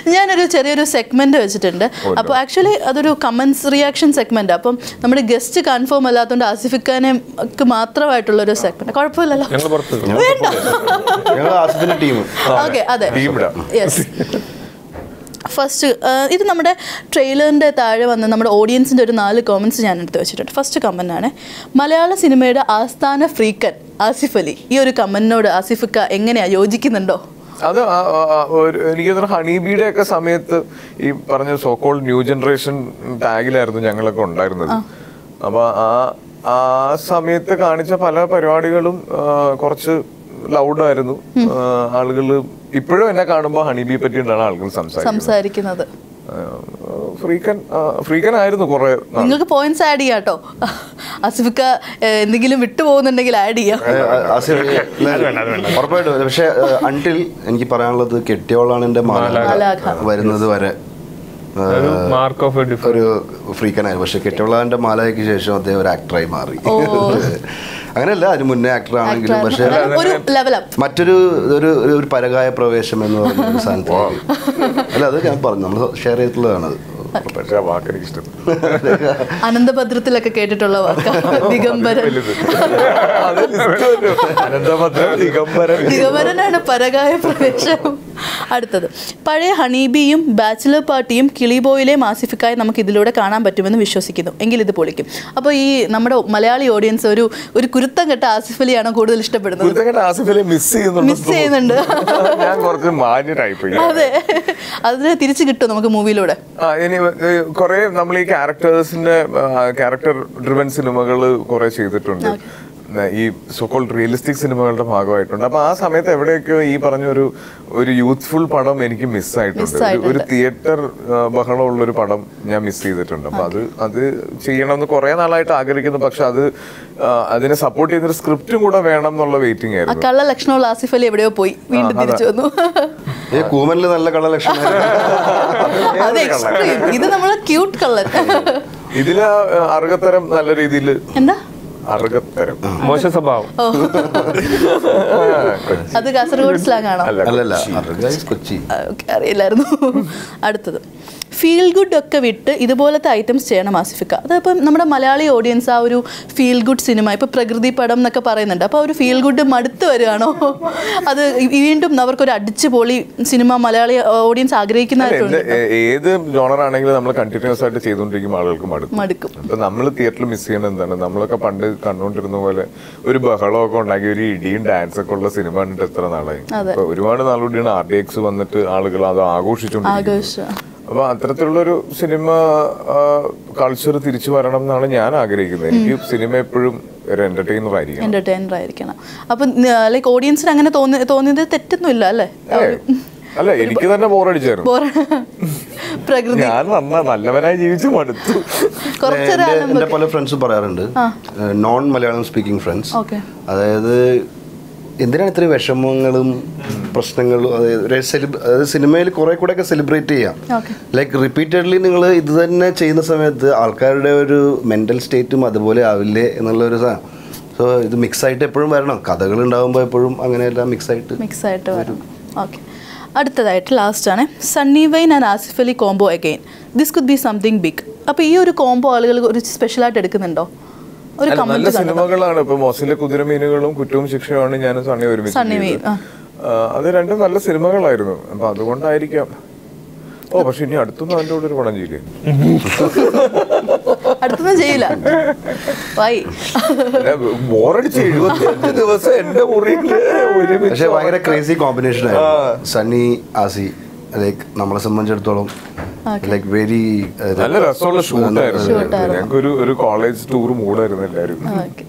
ഞാനൊരു ചെറിയൊരു സെഗ്മെന്റ് വെച്ചിട്ടുണ്ട് അപ്പോൾ ആക്ച്വലി അതൊരു കമൻസ് റിയാക്ഷൻ സെഗ്മെന്റ് അപ്പം നമ്മുടെ ഗസ്റ്റ് കൺഫേം അല്ലാത്തതുകൊണ്ട് ആസിഫിക്കാനെ മാത്രമായിട്ടുള്ള ഒരു സെഗ്മെന്റ് കുഴപ്പമില്ലല്ലോ ഞങ്ങൾ പുറത്ത് ഞങ്ങൾ ആസിഫിന്റെ ടീം ഓക്കെ അതെ ടീം ഇടാം യെസ് ഫസ്റ്റ് ഇത് നമ്മുടെ ട്രെയിലറിൻ്റെ താഴെ വന്ന നമ്മുടെ ഓഡിയൻസിൻ്റെ ഒരു നാല് കോമൻസ് ഞാൻ എടുത്ത് വെച്ചിട്ടുണ്ട് ഫസ്റ്റ് കമൻ്റ് ആണ് മലയാള സിനിമയുടെ ആസ്ഥാന ഫ്രീക്കൻ ആസിഫ് അലി ഈ ഒരു കമൻറ്റിനോട് ആസിഫിക്ക എങ്ങനെയാ യോജിക്കുന്നുണ്ടോ അത് ആ- ആ- ആ ഒരു എനിക്ക് തോന്നുന്നു ഹണീബിയുടെ ഒക്കെ സമയത്ത് ഈ പറഞ്ഞ സോക്കോൾ ന്യൂ ജനറേഷൻ ടാഗിലായിരുന്നു ഞങ്ങളൊക്കെ ഉണ്ടായിരുന്നത് അപ്പൊ ആ ആ സമയത്ത് കാണിച്ച പല പരിപാടികളും ആ, കുറച്ച് ലൗഡായിരുന്നു ആളുകൾ ഇപ്പോഴും എന്നെ കാണുമ്പോൾ ഹണീബിയെ പറ്റിയിട്ടാണ് ആളുകൾ സംസാരിക്കുന്നത് സംസാരിക്കുന്നത് ഫ്രീക്കൻ ഫ്രീക്കൻ ആയിരുന്നു കുറെ നാൾ. നിങ്ങൾക്ക് പോയിന്റ്സ് ആഡ് ചെയ്യാം കേട്ടോ ആസിഫിക്ക ഏഹ്, എന്തെങ്കിലും വിട്ടുപോകുന്നുണ്ടെങ്കിൽ ആഡ് ചെയ്യാം ഉറപ്പായിട്ടും പക്ഷെ അൺടിൽ എനിക്ക് പറയാനുള്ളത് കെട്ടിയോളാണ് എന്റെ മാലാഖ. വരുന്നത് വരെ ആ, മാർക്ക് ഓഫ് എ ഒരു ഫ്രീക്കനായിരുന്നു പക്ഷെ കെട്ടിയോളാന്റെ മാലയ്ക്ക് ശേഷം അദ്ദേഹം ഒരു ആക്ടറായി മാറി അങ്ങനെയല്ല അതിന് മുന്നേ ആക്ടർ ആണെങ്കിലും പക്ഷെ ഒരു ലെവൽ അപ്പ് മറ്റൊരു ഒരു ഒരു- ഒരു പരകായ പ്രവേശം എന്ന് പറഞ്ഞ ഒരു സാധനത്തിൽ അല്ല അത് ഞാൻ പറഞ്ഞു നമ്മൾ ഷെയർ ചെയ്തിട്ടുള്ളതാണ് അത് പക്ഷേ ആ വാക്ക് എനിക്ക് ഇഷ്ടപ്പെട്ടു അനന്തഭദ്രത്തിലൊക്കെ കേട്ടിട്ടുള്ള വാക്ക ദിഗംബരൻ അത് list വന്നു. അനന്തഭദ്രൻ ദിഗംബരൻ ദിഗംബരനാണ് പരകായ പ്രവേശം അടുത്തത് പഴയ ഹണീബിയും ബാച്ചിലർ പാർട്ടിയും കിളിബോയിലെയും ആസിഫിക്കായി നമുക്ക് ഇതിലൂടെ കാണാൻ പറ്റുമെന്ന് വിശ്വസിക്കുന്നു എങ്കിൽ ഇത് പൊളിക്കും അപ്പോൾ ഈ നമ്മുടെ മലയാളി ഓഡിയൻസ് ഒരു ഒരു കുരുത്തം കെട്ട ആസിഫ് അലിയാണോ കൂടുതൽ ഇഷ്ടപ്പെടുന്നത് കുരുത്തങ്കട്ട ആസിഫിലെ മിസ് ചെയ്യുന്നുണ്ട് മിസ് ചെയ്യുന്നുണ്ട് ഞാൻ കുറച്ച് മാന്യ ടൈപ്പ് അതെ അതിന് തിരിച്ചു കിട്ടും നമുക്ക് മൂവിയിലൂടെ ആ ഇനി കുറെ നമ്മൾ ഈ ക്യാരക്ടേഴ്സിന്റെ ക്യാരക്ടർ ഡ്രിവൻ സിനിമകൾ കുറെ ചെയ്തിട്ടുണ്ട് ഈ സോക്കോൾ റിയലിസ്റ്റിക് സിനിമകളുടെ ഭാഗമായിട്ടുണ്ട് അപ്പൊ ആ സമയത്ത് എവിടെയൊക്കെയോ ഈ പറഞ്ഞ ഒരു ഒരു യൂത്ത്ഫുൾ പടം എനിക്ക് മിസ്സായിട്ടുണ്ട് ഒരു- ഒരു മിസ്സായിട്ടുണ്ട്. തിയേറ്റർ ബഹളമുള്ള ഒരു പടം ഞാൻ മിസ് ചെയ്തിട്ടുണ്ട് അപ്പൊ അത് അത് ചെയ്യണമെന്ന് കുറെ നാളായിട്ട് ആഗ്രഹിക്കുന്നു പക്ഷെ അത് ആ, അതിനെ സപ്പോർട്ട് ചെയ്യുന്ന സ്ക്രിപ്റ്റും കൂടെ വേണം എന്നുള്ള വെയിറ്റിംഗ് ആ ആയിരുന്നു കള്ള ലക്ഷണമുള്ള ആസിഫ് അലി എവിടെയോ പോയി വീണ്ടും തിരിച്ചു വന്നു ഈ കൂമനിൽ നല്ല കളലക്ഷണം അത് എക്സ്ട്രീം ഇത് നമ്മളെ ക്യൂട്ട് കള്ളൻ ഇതില് ആ, അറുകത്തരം നല്ല രീതിയിൽ എന്താ അറുകത്തരം മോശ സ്വഭാവം അത് കാസർഗോഡ് സ്ലാങ് ആണോ അല്ല അല്ലല്ല അറുകായി കൊച്ചി ആ, ഓക്കേ, അറിയില്ലായിരുന്നു അടുത്തത് ഫീൽ ഗുഡ് ഒക്കെ വിട്ട് ഇതുപോലത്തെ ഐറ്റംസ് ചെയ്യണം ആസിഫിക്ക അതിപ്പം നമ്മുടെ മലയാളി ഓഡിയൻസ് ആ ഒരു ഫീൽ ഗുഡ് സിനിമ ഇപ്പോൾ പ്രകൃതി പടം എന്നൊക്കെ പറയുന്നുണ്ട് അപ്പോൾ ആ ഒരു ഫീൽ ഗുഡ് മടുത്ത് വരികയാണോ അത് വീണ്ടും അവർക്കൊരു അടിച്ചു പൊളി സിനിമ മലയാളി ഓഡിയൻസ് അല്ല, ആഗ്രഹിക്കുന്നതായിട്ടുണ്ട് എന്ത് ഏ- ഏത് ജോണർ ആണെങ്കിലും നമ്മൾ കണ്ടിന്യൂസ് ആയിട്ട് ചെയ്തുകൊണ്ടിരിക്കുമ്പോൾ ആളുകൾക്ക് മടുക്കും മടുക്കും ഇപ്പൊ നമ്മൾ തിയേറ്ററിൽ മിസ് ചെയ്യുന്നത് എന്താണ് നമ്മളൊക്കെ പണ്ട് കണ്ടുകൊണ്ടിരുന്ന പോലെ ഒരു ബഹളമൊക്കെ ഉണ്ടാക്കി ഒരു ഇടിയും ഡാൻസ് ഒക്കെ ഉള്ള സിനിമ കണ്ടിട്ട് എത്ര നാളായി അതെ. ഇപ്പൊ ഒരുപാട് നാളുകൂടിയാണ് ആർ ഡി എക്സ് വന്നിട്ട് ആളുകൾ അത് ആഘോഷിച്ചുകൊണ്ടിരിക്കുന്നത് ആഘോഷം അപ്പൊ അത്തരത്തിലുള്ളൊരു സിനിമ കൾച്ചർ തിരിച്ചു വരണം എന്നാണ് ഞാൻ ആഗ്രഹിക്കുന്നത് എനിക്ക് സിനിമ എപ്പോഴും ഒരു എന്റർടൈനർ ആയിരിക്കണം എന്റർടൈനർ ആയിരിക്കണം അപ്പം ലൈക്ക് ഓഡിയൻസിന് അങ്ങനെ തോന്നി തോന്നിയത് തെറ്റൊന്നുമില്ല അല്ലേ ആ ഒരു- അല്ല എനിക്ക് തന്നെ ബോറടിച്ചായിരുന്നു ബോറ പ്രകൃതി ഞാൻ നന്ന നല്ലവനായി ജീവിച്ചു മടുത്തു കുറച്ചൊരു എൻ്റെ ആലമ്പ് എൻ്റെ പല ഫ്രണ്ട്സും പറയാറുണ്ട് non Malayalam speaking friends okay അതായത് എന്തിനാണ് ഇത്രയും വിഷമങ്ങളും പ്രശ്നങ്ങളും അതായത് ഒരു സെലിബ് അതായത് സിനിമയിൽ കുറെ കൂടെ ഒക്കെ സെലിബ്രേറ്റ് ചെയ്യാം ഓക്കെ ലൈക്ക് റിപ്പീറ്റഡ്ലി നിങ്ങൾ ഇത് തന്നെ ചെയ്യുന്ന സമയത്ത് ആൾക്കാരുടെ ഒരു മെൻ്റൽ സ്റ്റേറ്റും അതുപോലെ ആവില്ലേ എന്നുള്ള ഒരു സാധനം സോ ഇത് മിക്സ് ആയിട്ട് എപ്പോഴും വരണം കഥകൾ ഉണ്ടാകുമ്പോൾ എപ്പോഴും അങ്ങനെയെല്ലാം മിക്സ് ആയിട്ട് മിക്സ് ആയിട്ട് വരണം ഓക്കെ അടുത്തതായിട്ട് ലാസ്റ്റ് ആണ് Sunny Wayne and Asif Ali combo again this could be something big അപ്പോൾ ഈ ഒരു കോംബോ ആളുകൾ ഒരു സ്പെഷ്യലായിട്ട് എടുക്കുന്നുണ്ടോ ഒരു അല്ല, നല്ല കമന്റ് സിനിമകളാണ് ഇപ്പൊ മോസിലെ കുതിരമീനുകളും കുറ്റവും ശിക്ഷയുമാണ് ഞാൻ സണ്ണി ഒരുമിച്ച് സണ്ണി ചെയ്തത്. വെയിൽ, ആ. ആ, അത് രണ്ടും നല്ല സിനിമകളായിരുന്നു അപ്പൊ അതുകൊണ്ടായിരിക്കാം ഓ പക്ഷെ ഇനി അടുത്തൊന്നും അതിന്റെ കൂടെ ഒരു പടം ചെയ്യില്ലേ അടുത്തൊന്നും ചെയ്യില്ല വായി ബോറടിച്ച് എഴുപത്തിയഞ്ച് ദിവസം എന്റെ മുറിയില് ഒരുമിച്ച് പക്ഷെ ഭയങ്കര ക്രേസി കോമ്പിനേഷൻ ആയിരുന്നു സണ്ണി ആസി ലൈക്ക് നമ്മളെ സംബന്ധിച്ചിടത്തോളം ലൈക്ക് വെരി നല്ല രസമുള്ള ഷൂട്ടായിരുന്നു ഞങ്ങൾക്ക് ഒരു ഒരു കോളേജ് ടൂർ മൂടായിരുന്നു എല്ലാവരും ഓക്കെ